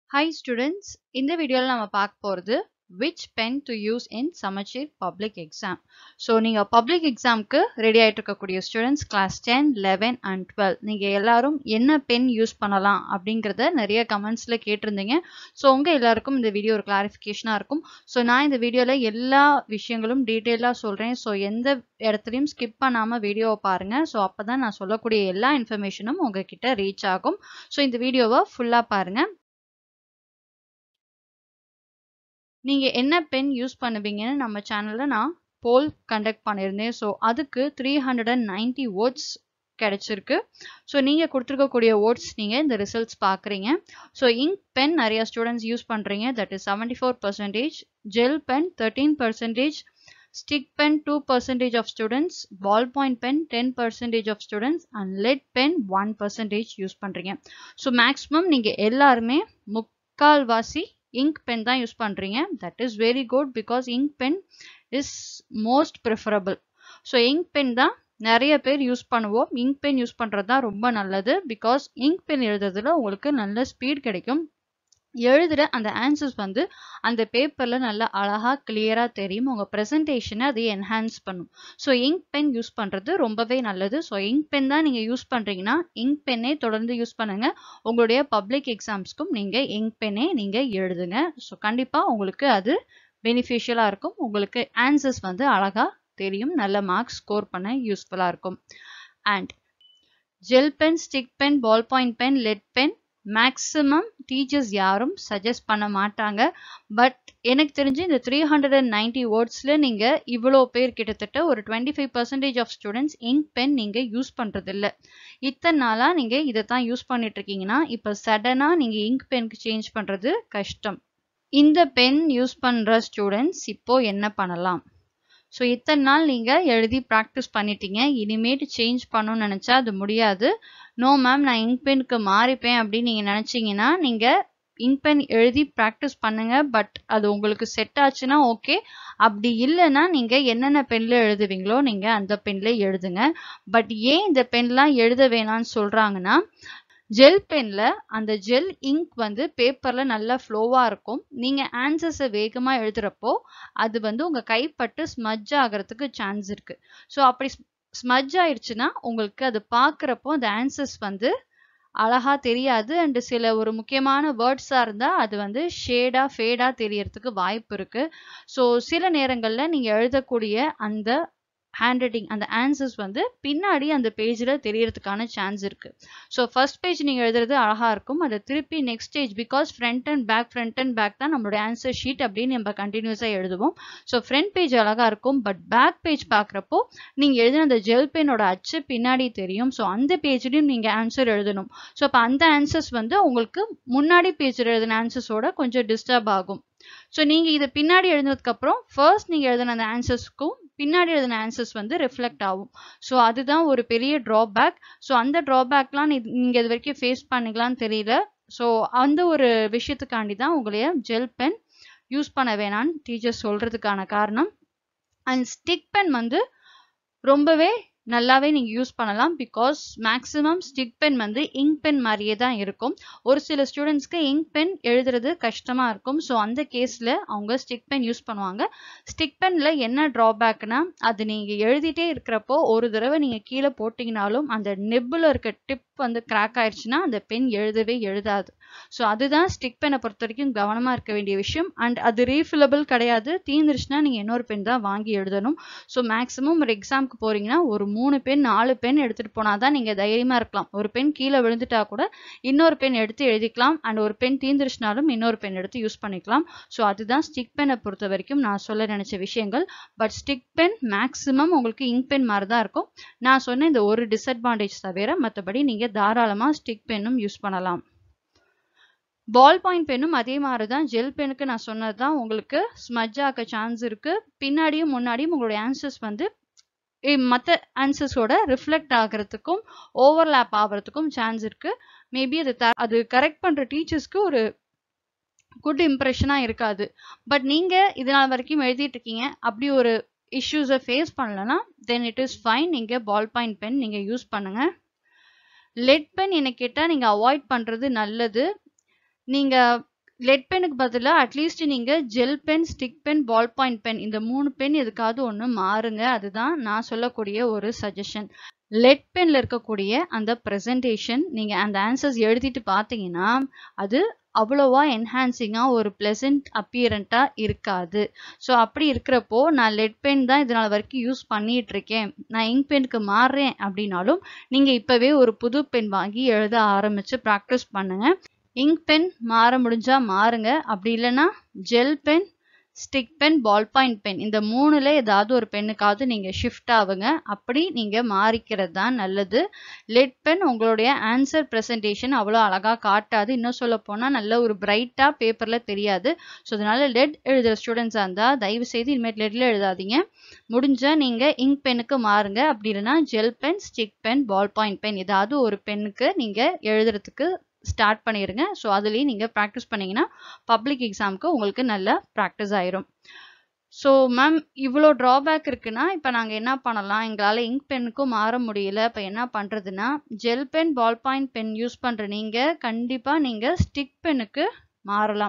Hi students, இந்த வீடியோல நம்ம பார்க்க போறது which pen to use in சமச்சீர் public exam. ஸோ நீங்க public examக்கு ரெடி ஆயிட்டு இருக்கக்கூடிய students class ten eleven and twelve நீங்க எல்லாரும் என்ன பென் யூஸ் பண்ணலாம் அப்படிங்கிறத நிறைய கமெண்ட்ஸ்ல கேட்டிருந்தீங்க ஸோ உங்க எல்லாருக்கும் இந்த வீடியோ ஒரு கிளாரிஃபிகேஷனா இருக்கும் ஸோ நான் இந்த வீடியோல எல்லா விஷயங்களும் டீட்டெயிலாக சொல்றேன் ஸோ எந்த இடத்துலையும் ஸ்கிப் பண்ணாம வீடியோவை பாருங்க ஸோ அப்பதான் நான் சொல்லக்கூடிய எல்லா இன்ஃபர்மேஷனும் உங்ககிட்ட ரீச் ஆகும் ஸோ இந்த வீடியோவை ஃபுல்லா பாருங்க நீங்கள் என்ன பென் யூஸ் பண்ணுவீங்கன்னு நம்ம சேனலில் நான் போல் கண்டக்ட் பண்ணியிருந்தேன் ஸோ அதுக்கு three hundred and ninety votes கிடைச்சிருக்கு ஸோ நீங்கள் கொடுத்துருக்கக்கூடிய ஓட்ஸ் நீங்கள் இந்த ரிசல்ட்ஸ் பார்க்குறீங்க ஸோ இங்க் பென் நிறைய ஸ்டூடெண்ட்ஸ் யூஸ் பண்ணுறீங்க that is seventy four percentage gel pen thirteen percentage stick pen two percentage of students ball point pen ten percentage of students and lead pen one percentage use பண்ணுறீங்க so maximum நீங்கள் எல்லாருமே முக்கால்வாசி ink pen தான் use பண்ணுறீங்க that is very good because ink pen is most preferable so ink pen தான் நிறைய பேர் use பண்ணுவோம் இங்க் பென் யூஸ் பண்ணுறது தான் ரொம்ப நல்லது பிகாஸ் இங்க் பென் எழுதுறதுல உங்களுக்கு நல்ல ஸ்பீட் கிடைக்கும் எழுதுகிற அந்த ஆன்சர்ஸ் வந்து அந்த பேப்பரில் நல்லா அழகாக கிளியராக தெரியும் உங்கள் ப்ரெசன்டேஷனை அதை என்ஹான்ஸ் பண்ணும் ஸோ இங்க் பென் யூஸ் பண்ணுறது ரொம்பவே நல்லது ஸோ இங்க் பென் தான் நீங்கள் யூஸ் பண்ணுறீங்கன்னா இங்க் பென்னே தொடர்ந்து யூஸ் பண்ணுங்கள் உங்களுடைய பப்ளிக் எக்ஸாம்ஸ்க்கும் நீங்கள் இங்க் பென்னே நீங்கள் எழுதுங்க ஸோ கண்டிப்பாக உங்களுக்கு அது பெனிஃபிஷியலாக இருக்கும் உங்களுக்கு ஆன்சர்ஸ் வந்து அழகாக தெரியும் நல்ல மார்க்ஸ் ஸ்கோர் பண்ண யூஸ்ஃபுல்லாக இருக்கும் and gel pen stick pen ball point pen lead pen maximum teachers யாரும் சஜஸ்ட் பண்ண மாட்டாங்க பட் எனக்கு தெரிஞ்சு இந்த த்ரீ ஹண்ட்ரட் அண்ட் நைன்டி வேர்ட்ஸில் நீங்கள் இவ்வளோ பேர் கிட்டத்தட்ட ஒரு twenty five percentage of students ink pen நீங்கள் யூஸ் பண்ணுறது இல்லை இத்தனை நாளாக நீங்கள் இதை தான் யூஸ் பண்ணிட்டு இருக்கீங்கன்னா இப்போ சடனாக நீங்கள் இங்க் பெனுக்கு சேஞ்ச் பண்ணுறது கஷ்டம் இந்த பென் யூஸ் பண்ணுற ஸ்டூடெண்ட்ஸ் இப்போ என்ன பண்ணலாம் ஸோ இத்தனை நாள் நீங்கள் எழுதி ப்ராக்டிஸ் பண்ணிட்டீங்க இனிமேட்டு சேஞ்ச் பண்ணணும்னு நினச்சா அது முடியாது நோ மேம் நான் இங்க் பெனுக்கு மாறிப்பேன் அப்படின்னு நீங்கள் நினச்சிங்கன்னா நீங்கள் இங்க் பென் எழுதி ப்ராக்டிஸ் பண்ணுங்க பட் அது உங்களுக்கு செட் ஆச்சுன்னா ஓகே அப்படி இல்லைன்னா நீங்கள் என்னென்ன பெனில் எழுதுவீங்களோ நீங்கள் அந்த பெனில் எழுதுங்க பட் ஏன் இந்த பென்லாம் எழுத வேணாம்னு சொல்கிறாங்கன்னா ஜெல் பெனில் அந்த ஜெல் இங்க் வந்து பேப்பரில் நல்லா ஃப்ளோவாக இருக்கும் நீங்கள் ஆன்சர்ஸை வேகமாக எழுதுகிறப்போ அது வந்து உங்கள் கைப்பட்டு ஸ்மஜ் ஆகிறதுக்கு சான்ஸ் இருக்குது ஸோ அப்படி ஸ்மஜ் ஆயிடுச்சுன்னா உங்களுக்கு அது பார்க்குறப்போ அந்த ஆன்சர்ஸ் வந்து அழகா தெரியாது அண்டு சில ஒரு முக்கியமான வேர்ட்ஸாக இருந்தால் அது வந்து ஷேடாக ஃபேடாக தெரியறதுக்கு வாய்ப்பு இருக்குது ஸோ சில நேரங்களில் நீங்கள் எழுதக்கூடிய அந்த ஹேண்ட் ரைட்டிங் அந்த ஆன்சர்ஸ் வந்து பின்னாடி அந்த பேஜில் தெரியறதுக்கான சான்ஸ் இருக்கு ஸோ ஃபர்ஸ்ட் பேஜ் நீங்கள் எழுதுறது அழகாக இருக்கும் அதை திருப்பி next stage because front and back front and back தான் நம்மளோட ஆன்சர் ஷீட் அப்படின்னு நம்ம கண்டினியூஸாக எழுதுவோம் ஸோ ஃப்ரண்ட் பேஜ் அழகாக இருக்கும் பட் பேக் பேஜ் பார்க்குறப்போ நீங்கள் எழுதின அந்த ஜெல் பெனோட அச்சு பின்னாடி தெரியும் ஸோ அந்த பேஜ்லையும் நீங்கள் ஆன்சர் எழுதணும் ஸோ அப்போ அந்த ஆன்சர்ஸ் வந்து உங்களுக்கு முன்னாடி பேஜில் எழுதின ஆன்சர்ஸோட கொஞ்சம் டிஸ்டர்ப் ஆகும் ஸோ நீங்கள் இதை பின்னாடி எழுதுனதுக்கப்புறம் ஃபர்ஸ்ட் நீங்கள் எழுதின அந்த ஆன்சர்ஸ்க்கும் பின்னாடி எழுதின ஆன்சர்ஸ் வந்து ரிஃப்ளெக்ட் ஆகும் ஸோ அதுதான் ஒரு பெரிய ட்ராபேக் ஸோ அந்த ட்ராபேக்லாம் நீங்கள் இது வரைக்கும் ஃபேஸ் பண்ணிக்கலாம்னு தெரியல ஸோ அந்த ஒரு விஷயத்துக்காண்டி தான் உங்களைய ஜெல் பென் யூஸ் பண்ண வேணான்னு டீச்சர்ஸ் சொல்கிறதுக்கான காரணம் அண்ட் ஸ்டிக் பென் வந்து ரொம்பவே நல்லாவே நீங்கள் யூஸ் பண்ணலாம் பிகாஸ் மேக்ஸிமம் ஸ்டிக் பென் வந்து இங்க் பென் மாதிரியே தான் இருக்கும் ஒரு சில ஸ்டூடெண்ட்ஸ்க்கு இங்க் பென் எழுதுறது கஷ்டமாக இருக்கும் ஸோ அந்த கேஸில் அவங்க ஸ்டிக் பென் யூஸ் பண்ணுவாங்க ஸ்டிக் பெனில் என்ன ட்ராபேக்னா அது நீங்கள் எழுதிட்டே இருக்கிறப்போ ஒரு தடவை நீங்கள் கீழே போட்டிங்கனாலும் அந்த நெப்பில் இருக்க டிப் வந்து கிராக் ஆயிடுச்சுன்னா அந்த பென் எழுதவே எழுதாது ஸோ அதுதான் ஸ்டிக் பெனை பொறுத்த வரைக்கும் கவனமாக இருக்க வேண்டிய விஷயம் அண்ட் அது ரீஃபில்லபிள் கிடையாது தீந்துருச்சுன்னா நீங்கள் இன்னொரு பென் தான் வாங்கி எழுதணும் ஸோ மேக்ஸிமம் ஒரு எக்ஸாமுக்கு போகிறீங்கன்னா ஒரு மூணு பென் நாலு பென் எடுத்துகிட்டு போனால் தான் நீங்கள் தைரியமாக இருக்கலாம் ஒரு பென் கீழே விழுந்துட்டா கூட இன்னொரு பென் எடுத்து எழுதிக்கலாம் அண்ட் ஒரு பென் தீந்துருச்சுனாலும் இன்னொரு பென் எடுத்து யூஸ் பண்ணிக்கலாம் ஸோ அதுதான் ஸ்டிக் பெனை பொறுத்த வரைக்கும் நான் சொல்ல நினச்ச விஷயங்கள் பட் ஸ்டிக் பென் மேக்ஸிமம் உங்களுக்கு இங்க் பென் மாதிரி தான் இருக்கும் நான் சொன்ன இந்த ஒரு டிஸ்அட்வான்டேஜ் தவிர மற்றபடி நீங்கள் தாராளமாக ஸ்டிக் பென்னும் யூஸ் பண்ணலாம் பால் பாயிண்ட் பென்னும் அதே மாதிரி தான் ஜெல் பெனுக்கு நான் சொன்னது தான் உங்களுக்கு ஸ்மஜ் ஆக்க சான்ஸ் இருக்கு பின்னாடியும் முன்னாடியும் உங்களுடைய ஆன்சர்ஸ் வந்து மற்ற ஆன்சர்ஸோட ரிஃப்ளெக்ட் ஆகிறதுக்கும் ஓவர்லேப் ஆகிறதுக்கும் சான்ஸ் இருக்கு மேபி அது த அது கரெக்ட் பண்ணுற டீச்சர்ஸ்க்கு ஒரு குட் இம்ப்ரெஷனாக இருக்காது பட் நீங்கள் இதனால் வரைக்கும் எழுதிட்டு இருக்கீங்க அப்படி ஒரு இஷ்யூஸை ஃபேஸ் பண்ணலன்னா தென் இட் இஸ் ஃபைன் நீங்கள் பால் பாயிண்ட் பென் நீங்கள் யூஸ் பண்ணுங்கள் லெட் பென் என்ன கேட்டால் நீங்கள் அவாய்ட் பண்ணுறது நல்லது நீங்கள் லெட் பென்னுக்கு பதிலா அட்லீஸ்ட் நீங்க gel pen, stick pen, ball point pen இந்த 3 பென் எதுக்காவது ஒண்ணு மாறுங்க. அதுதான் நான் சொல்லக்கூடிய ஒரு சஜஷன். லெட் பென்ல இருக்கக்கூடிய அந்த பிரசன்டேஷன் நீங்க அந்த ஆன்சர்ஸ் எழுதிட்டு பார்த்தீங்கன்னா, அது அவ்வளவா என்ஹான்சிங்கா ஒரு பிளசன்ட் அப்பியரன்ட்டா இருக்காது. ஸோ அப்படி இருக்கிறப்போ, நான் லெட் பென் தான் இதுநாள் வரைக்கும் யூஸ் பண்ணிட்டு இருக்கேன். நான் இங்க் பென்னுக்கு மாறுறேன் அப்படின்னாலும், நீங்க இப்பவே ஒரு புது பென் வாங்கி எழுத ஆரம்பிச்சு பிராக்டிஸ் பண்ணுங்க. இங்க் பென் மாற முடிஞ்சா மாறுங்க. அப்படி இல்லன்னா gel pen, stick pen, ball point pen இந்த 3ல ஏதாவது ஒரு பென்னுக்காவது நீங்க ஷிஃப்ட் ஆவுங்க. அப்படி நீங்க மாறிக்கிறது தான் நல்லது. லெட் பென் உங்களுடைய ஆன்சர் பிரசன்டேஷன் அவ்வளோ அழகா காட்டாது. இன்னும் சொல்லப்போனா நல்ல ஒரு பிரைட்டா பேப்பர்ல தெரியாது. ஸோ அதனால லெட் எழுதுற ஸ்டூடண்ட்ஸா இருந்தா தயவு செய்து இனிமேல் லெட்ல எழுதாதீங்க. முடிஞ்சா நீங்க இங்க் பென்னுக்கு மாறுங்க. அப்படி இல்லன்னா gel pen, stick pen, ball point pen ஏதாவது ஒரு பென்னுக்கு நீங்க எழுதுறதுக்கு ஸ்டார்ட் பண்ணிருங்க. ஸோ அதுலயே நீங்க பிராக்டிஸ் பண்ணீங்கன்னா, பப்ளிக் எக்ஸாம்க்கு உங்களுக்கு நல்ல பிராக்டிஸ் ஆயிரும். ஸோ மேம் இவ்வளோ ட்ராபேக் இருக்குன்னா, இப்ப நாங்க என்ன பண்ணலாம்? எங்களால இங்க் பென்னுக்கும் மாற முடியல. இப்ப என்ன பண்றதுன்னா, gel pen, ball point pen use பண்ற நீங்க கண்டிப்பா நீங்க ஸ்டிக் பென்னுக்கு மாறலாம்.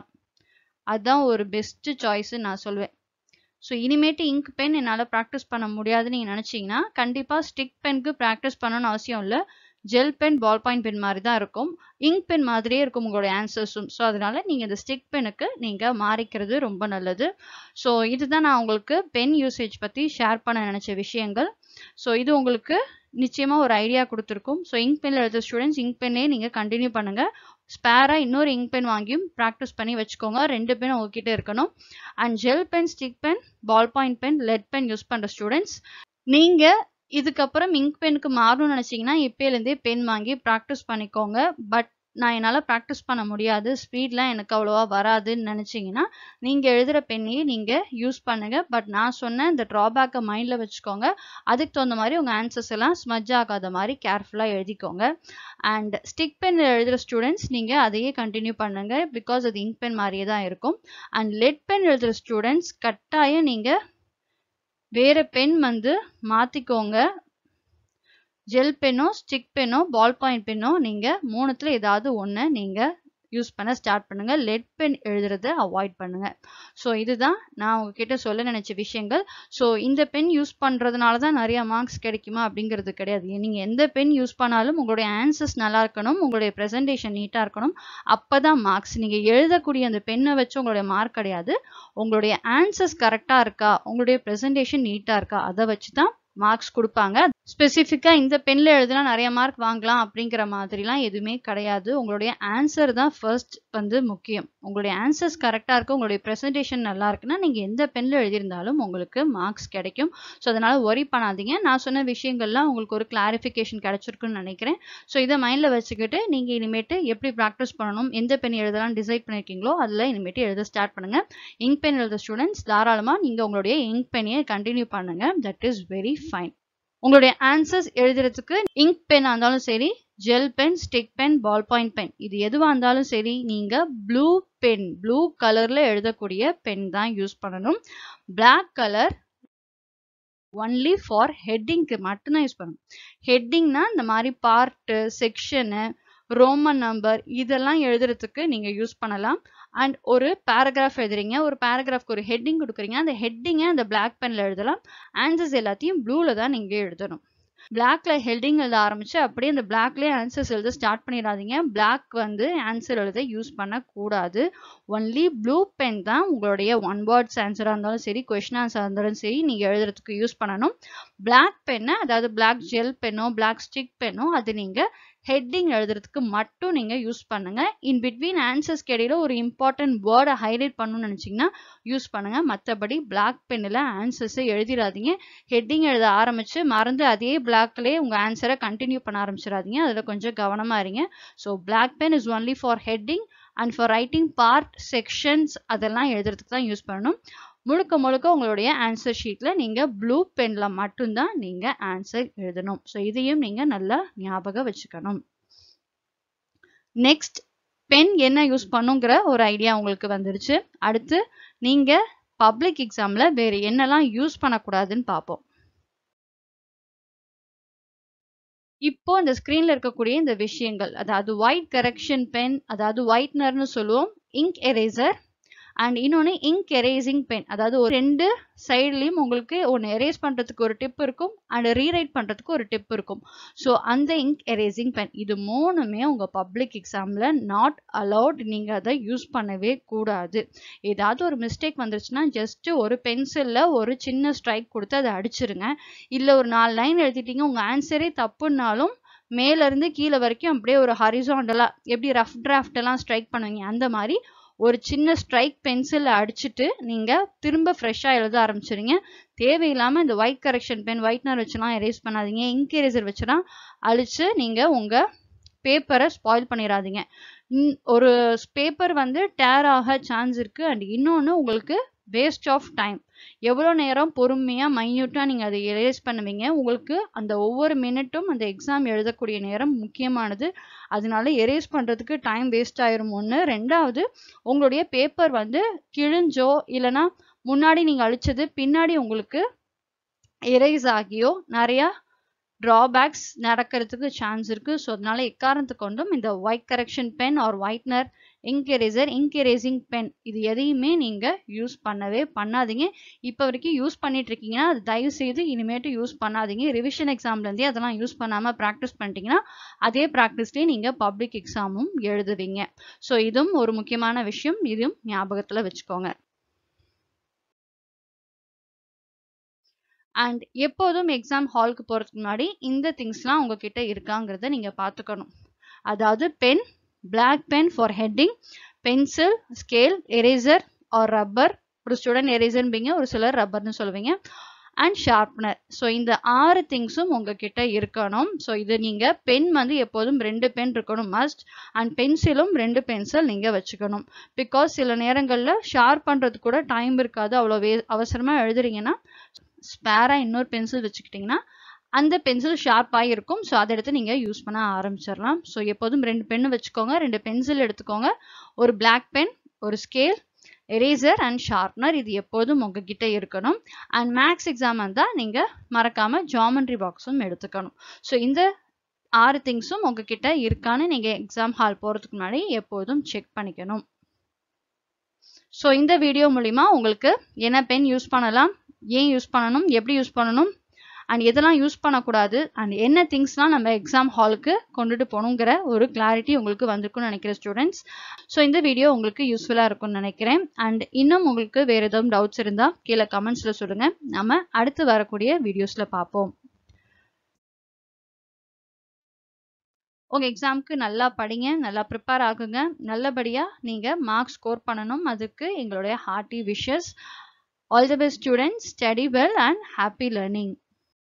அதான் ஒரு பெஸ்ட் சாய்ஸ்ன்னு நான் சொல்லுவேன். ஸோ இனிமேட்டு இங்க் பென் என்னால பிராக்டிஸ் பண்ண முடியாதுன்னு நீங்க நினைச்சீங்கன்னா, கண்டிப்பா ஸ்டிக் பென்க்கு பிராக்டிஸ் பண்ணணும்னு அவசியம் இல்ல. Gel pen, ball point pen மாரி தான் இருக்கும். இங்க் பென் மாதிரியே இருக்கும் உங்களுடைய ஆன்சர்ஸும். ஸோ அதனால நீங்க இந்த ஸ்டிக் பென்னுக்கு நீங்க மாறிக்கிறது ரொம்ப நல்லது. ஸோ இதுதான் நான் உங்களுக்கு பென் யூசேஜ் பத்தி ஷேர் பண்ண நினைச்ச விஷயங்கள். ஸோ இது உங்களுக்கு நிச்சயமா ஒரு ஐடியா குடுத்திருக்கும். ஸோ இங்க் பென்ல எழுதுற ஸ்டூடண்ட்ஸ் இங்க் பென்னே நீங்க கன்டின்யூ பண்ணுங்க. ஸ்பேரா இன்னொரு இங்க் பென் வாங்கியும் பிராக்டிஸ் பண்ணி வச்சுக்கோங்க. 2 பென் உங்ககிட்ட இருக்கணும். And gel pen, stick pen, ball point pen, lead pen use பண்ற ஸ்டூடண்ட்ஸ், நீங்க இதுக்கப்புறம் இங்க் பென்னுக்கு மாறணும்னு நினைச்சீங்கன்னா, இப்பயிலேருந்தே பென் வாங்கி பிராக்டிஸ் பண்ணிக்கோங்க. பட் நான் என்னால பிராக்டிஸ் பண்ண முடியாது. ஸ்பீட்லாம் எனக்கு அவ்வளவா வராதுன்னு நினைச்சீங்கன்னா, நீங்க எழுதுற பென்னையே நீங்க யூஸ் பண்ணுங்க. பட் நான் சொன்ன இந்த ட்ராபேக்க மைண்ட்ல வச்சுக்கோங்க. அதுக்கு தகுந்த மாரி உங்க ஆன்சர்ஸ் எல்லாம் ஸ்மட்ஜ் ஆகாத மாரி கேர்ஃபுல்லா எழுதிக்கோங்க. அண்ட் ஸ்டிக் பென்ல எழுதுற ஸ்டூடண்ட்ஸ் நீங்க அதையே கன்டின்யூ பண்ணுங்க. பிகாஸ் அது இங்க் பென் மாரியே தான் இருக்கும். அண்ட் லெட் பென் எழுதுற ஸ்டூடண்ட்ஸ் கட்டாயம் நீங்க வேற பென் வந்து மாத்திக்கோங்க. ஜெல் பென்னோ, ஸ்டிக் பென்னோ, பால் பாயிண்ட் பென்னோ நீங்க 3த்துல ஏதாவது ஒண்ண நீங்க யூஸ் பண்ண ஸ்டார்ட் பண்ணுங்க. லெட் பென் எழுதுறத அவாய்ட் பண்ணுங்க. ஸோ இதுதான் நான் உங்ககிட்ட சொல்ல நினைச்ச விஷயங்கள். ஸோ இந்த பென் யூஸ் பண்றதுனால தான் நெறைய மார்க்ஸ் கிடைக்குமா அப்படிங்கிறது கிடையாது. நீங்க எந்த பென் யூஸ் பண்ணாலும் உங்களுடைய ஆன்சர்ஸ் நல்லா இருக்கணும். உங்களுடைய பிரசன்டேஷன் நீட்டா இருக்கணும். அப்பதான் மார்க்ஸ். நீங்க எழுதக்கூடிய அந்த பென்ன வச்சு உங்களுடைய மார்க் கிடையாது. உங்களுடைய ஆன்சர்ஸ் கரெக்ட்டா இருக்கா? உங்களுடைய பிரசன்டேஷன் நீட்டா இருக்கா? அத வச்சு தான் மார்க்ஸ் குடுப்பாங்க. ஸ்பெசிஃபிக்கா இந்த பென்ல எழுதுனா நெறைய மார்க் வாங்கலாம் அப்படிங்கிற மாதிரிலாம் எதுவுமே கிடையாது. உங்களுடைய ஆன்சர் தான் ஃபர்ஸ்ட் வந்து முக்கியம். உங்களுடைய ஆன்சர்ஸ் கரெக்ட்டா இருக்கு. உங்களுடைய பிரசன்டேஷன் நல்லா இருக்குன்னா, நீங்க எந்த பென்ல எழுதியிருந்தாலும் உங்களுக்கு மார்க்ஸ் கிடைக்கும். ஸோ அதனால வொரி பண்ணாதீங்க. நான் சொன்ன விஷயங்கள்லாம் உங்களுக்கு ஒரு கிளாரிஃபிகேஷன் கிடைச்சிருக்குன்னு நினைக்கிறேன். ஸோ இத மைண்ட்ல வச்சுக்கிட்டு நீங்க இனிமேட்டு எப்படி பிராக்டிஸ் பண்ணணும், எந்த பென் எழுதலாம்னு டிசைட் பண்ணியிருக்கீங்களோ, அதுல இனிமேட்டு எழுத ஸ்டார்ட் பண்ணுங்க. இங்க் பென் எழுதுற ஸ்டூடண்ட்ஸ் தாராளமா நீங்க உங்களுடைய இங்க் பென்னையே கன்டின்யூ பண்ணுங்க. That is very fine. உங்களுடைய ஆன்சர்ஸ் எழுதுறதுக்கு இங்க் பென்னா இருந்தாலும் சரி, gel pen, stick pen, ball point pen இது எதுவா இருந்தாலும் சரி, நீங்க ப்ளூ பென் ப்ளூ கலர்ல எழுதக்கூடிய பென் தான் யூஸ் பண்ணணும். பிளாக் கலர் ஒன்லி ஃபார் ஹெட்டிங்க்கு மட்டும் தான் யூஸ் பண்ணணும். ஹெட்டிங்னா இந்த மாரி பார்ட்டு, செக்ஷனு, ரோமன் நம்பர் இதெல்லாம் எழுதுறதுக்கு நீங்க யூஸ் பண்ணலாம். அண்ட் ஒரு பேராகிராஃப் எழுதுறீங்க. ஒரு பேராகிராஃப்க்கு ஒரு ஹெட்டிங் குடுக்குறீங்க. அந்த ஹெட்டிங்க அந்த பிளாக் பென்ல எழுதலாம். ஆன்சர்ஸ் எல்லாத்தையும் ப்ளூல தான் நீங்க எழுதணும். பிளாக்ல ஹெட்டிங் எழுத ஆரம்பிச்சு அப்படியே அந்த பிளாக்லயே ஆன்சர்ஸ் எழுத ஸ்டார்ட் பண்ணிடாதீங்க. பிளாக் வந்து ஆன்சர் எழுத யூஸ் பண்ணக்கூடாது. ஒன்லி ப்ளூ பென் தான் உங்களுடைய ஒன் வேர்ட்ஸ் ஆன்சரா இருந்தாலும் சரி, கொஸ்டின் ஆன்சரா இருந்தாலும் சரி, நீங்க எழுதுறதுக்கு யூஸ் பண்ணணும். பிளாக் பென்ன அதாவது பிளாக் ஜெல் பென்னோ, பிளாக் ஸ்டிக் பென்னோ அது நீங்க ஹெட்டிங் எழுதுறதுக்கு மட்டும் நீங்க யூஸ் பண்ணுங்க. இன் பிட்வீன் ஆன்சர்ஸ்க்கு இடையில ஒரு இம்பார்ட்டன்ட் வேர்ட ஹைலைட் பண்ணணும்னு நினைச்சீங்கன்னா யூஸ் பண்ணுங்க. மத்தபடி பிளாக் பென்னுல ஆன்சர்ஸ எழுதிராதீங்க. ஹெட்டிங் எழுத ஆரம்பிச்சு மறந்து அதே பிளாக்லயே உங்க ஆன்சர கன்டின்யூ பண்ண ஆரம்பிச்சிராதீங்க. அதுல கொஞ்சம் கவனமா இருங்க. So black pen is only for heading and for writing part, sections அதெல்லாம் எழுதுறதுக்கு தான் யூஸ் பண்ணணும். முழுக்க முழுக்க உங்களுடைய ஆன்சர் ஷீட்ல நீங்க ப்ளூ பென்ல மட்டும் தான் நீங்க ஆன்சர் எழுதணும். ஸோ இதையும் நீங்க நல்லா ஞாபகம் வச்சுக்கணும். நெக்ஸ்ட் பென் என்ன யூஸ் பண்ணுங்கிற ஒரு ஐடியா உங்களுக்கு வந்துருச்சு. அடுத்து நீங்க பப்ளிக் எக்ஸாம்ல வேற என்னலாம் யூஸ் பண்ணக்கூடாதுன்னு பார்ப்போம். இப்போ இந்த ஸ்க்ரீன்ல இருக்கக்கூடிய இந்த விஷயங்கள் அதாவது ஒயிட் கரெக்ஷன் பென் அதாவது ஒயிட்னர்னு சொல்லுவோம் இங்க் எரேசர் அண்ட் இன்னொன்று இங்க் எரேசிங் பென் அதாவது ஒரு ரெண்டு சைட்லேயும் உங்களுக்கு ஒன்று எரேஸ் பண்ணுறதுக்கு ஒரு டிப் இருக்கும் அண்ட் ரீரைட் பண்ணுறதுக்கு ஒரு டிப் இருக்கும் ஸோ அந்த இங்க் எரேசிங் பென் இது மூணுமே உங்கள் பப்ளிக் எக்ஸாமில் நாட் அலவுட் நீங்கள் அதை யூஸ் பண்ணவே கூடாது ஏதாவது ஒரு மிஸ்டேக் வந்துருச்சுன்னா ஜஸ்ட் ஒரு பென்சிலில் ஒரு சின்ன ஸ்ட்ரைக் கொடுத்து அதை அடிச்சிருங்க இல்லை ஒரு நாலு லைன் எழுதிட்டீங்க உங்கள் ஆன்சரே தப்புன்னாலும் மேலேருந்து கீழே வரைக்கும் அப்படியே ஒரு ஹரிசாண்டலாக எப்படி ரஃப் டிராஃப்ட் எல்லாம் ஸ்ட்ரைக் பண்ணுவீங்க அந்த மாதிரி ஒரு சின்ன ஸ்ட்ரைக் பென்சில் அடிச்சுட்டு நீங்கள் திரும்ப ஃப்ரெஷ்ஷாக எழுத ஆரம்பிச்சிருங்க தேவையில்லாமல் இந்த ஒயிட் கரெக்ஷன் பென் ஒயிட்னர் வச்சுலாம் எரேஸ் பண்ணாதீங்க இங்க் எரேசர் வச்சுலாம் அழிச்சு நீங்கள் உங்கள் பேப்பரை ஸ்பாயில் பண்ணிடாதீங்க ஒரு பேப்பர் வந்து டேர் ஆக சான்ஸ் இருக்குது அண்ட் இன்னொன்று உங்களுக்கு வேஸ்ட் ஆஃப் டைம் எவ்வளோ நேரம் பொறுமையாக மைன்யூட்டாக நீங்கள் அதை எரேஸ் பண்ணுவீங்க உங்களுக்கு அந்த ஒவ்வொரு மினிட்டும் அந்த எக்ஸாம் எழுதக்கூடிய நேரம் முக்கியமானது அதனால எரேஸ் பண்ணுறதுக்கு டைம் வேஸ்ட் ஆயிரும் ஒன்று ரெண்டாவது உங்களுடைய பேப்பர் வந்து கிழிஞ்சோ இல்லைனா முன்னாடி நீங்கள் அழிச்சது பின்னாடி உங்களுக்கு எரேஸ் ஆகியோ நிறையா ட்ராபேக்ஸ் நடக்கிறதுக்கு சான்ஸ் இருக்குது ஸோ அதனால எக்காரணத்து கொண்டும் இந்த white correction pen or whitener ink eraser ink erasing pen இது எதையுமே நீங்கள் யூஸ் பண்ணவே பண்ணாதீங்க இப்போ வரைக்கும் யூஸ் பண்ணிட்டு இருக்கீங்கன்னா அது தயவு செய்து இனிமேட்டு யூஸ் பண்ணாதீங்க ரிவிஷன் எக்ஸாம்லேருந்தே அதெல்லாம் யூஸ் பண்ணாமல் ப்ராக்டிஸ் பண்ணிட்டீங்கன்னா அதே ப்ராக்டிஸ்லேயே நீங்கள் பப்ளிக் எக்ஸாமும் எழுதுவீங்க ஸோ இதுவும் ஒரு முக்கியமான விஷயம் இதுவும் ஞாபகத்தில் வச்சுக்கோங்க அண்ட் எப்போதும் எக்ஸாம் ஹாலுக்கு போகிறதுக்கு முன்னாடி இந்த திங்ஸ்லாம் உங்ககிட்ட இருக்காங்கிறத நீங்கள் பார்த்துக்கணும் அதாவது pen black pen for heading pencil scale eraser or rubber ஒரு ஸ்டூடெண்ட் எரேசர்பிங்க ஒரு சிலர் ரப்பர்னு சொல்லுவீங்க அண்ட் ஷார்ப்னர் ஸோ இந்த ஆறு திங்ஸும் உங்ககிட்ட இருக்கணும் ஸோ இது நீங்கள் பென் வந்து எப்போதும் ரெண்டு பென் இருக்கணும் மஸ்ட் அண்ட் பென்சிலும் ரெண்டு பென்சில் நீங்கள் வச்சுக்கணும் பிகாஸ் சில நேரங்களில் ஷார்ப் பண்ணுறது கூட டைம் இருக்காது அவ்வளோ வே அவசரமாக எழுதுறீங்கன்னா ஸ்பேராக இன்னொரு பென்சில் வச்சுக்கிட்டிங்கன்னா அந்த பென்சில் ஷார்ப்பாக இருக்கும் ஸோ அதை எடுத்து நீங்கள் யூஸ் பண்ண ஆரம்பிச்சிடலாம் ஸோ எப்போதும் ரெண்டு பென்னு வச்சுக்கோங்க ரெண்டு பென்சில் எடுத்துக்கோங்க ஒரு பிளாக் பென் ஒரு ஸ்கேல் எரேசர் அண்ட் ஷார்ப்னர் இது எப்போதும் உங்ககிட்ட இருக்கணும் அண்ட் மேக்ஸ் எக்ஸாம் வந்தால் நீங்கள் மறக்காமல் ஜாமெண்ட்ரி பாக்ஸும் எடுத்துக்கணும் ஸோ இந்த ஆறு திங்ஸும் உங்ககிட்ட இருக்கான்னு நீங்கள் எக்ஸாம் ஹால் போகிறதுக்கு முன்னாடி எப்போதும் செக் பண்ணிக்கணும் ஸோ இந்த வீடியோ மூலிமா உங்களுக்கு என்ன பென் யூஸ் பண்ணலாம் ஏன் யூஸ் பண்ணணும் எப்படி யூஸ் பண்ணணும் அண்ட் எதெல்லாம் யூஸ் பண்ணக்கூடாது அண்ட் என்ன திங்ஸ்லாம் நம்ம எக்ஸாம் ஹாலுக்கு கொண்டுட்டு போகணுங்கிற ஒரு கிளாரிட்டி உங்களுக்கு வந்திருக்கும்னு நினைக்கிறேன் ஸ்டூடெண்ட்ஸ் ஸோ இந்த வீடியோ உங்களுக்கு யூஸ்ஃபுல்லாக இருக்கும்னு நினைக்கிறேன் அண்ட் இன்னும் உங்களுக்கு வேறு எதுவும் டவுட்ஸ் இருந்தால் கீழே கமெண்ட்ஸில் சொல்லுங்கள் நம்ம அடுத்து வரக்கூடிய வீடியோஸில் பார்ப்போம் உங்கள் எக்ஸாமுக்கு நல்லா படிங்க நல்லா ப்ரிப்பேர் ஆகுங்க நல்லபடியாக நீங்கள் மார்க்ஸ் ஸ்கோர் பண்ணணும் அதுக்கு எங்களுடைய hearty wishes All the best students, study well and happy learning.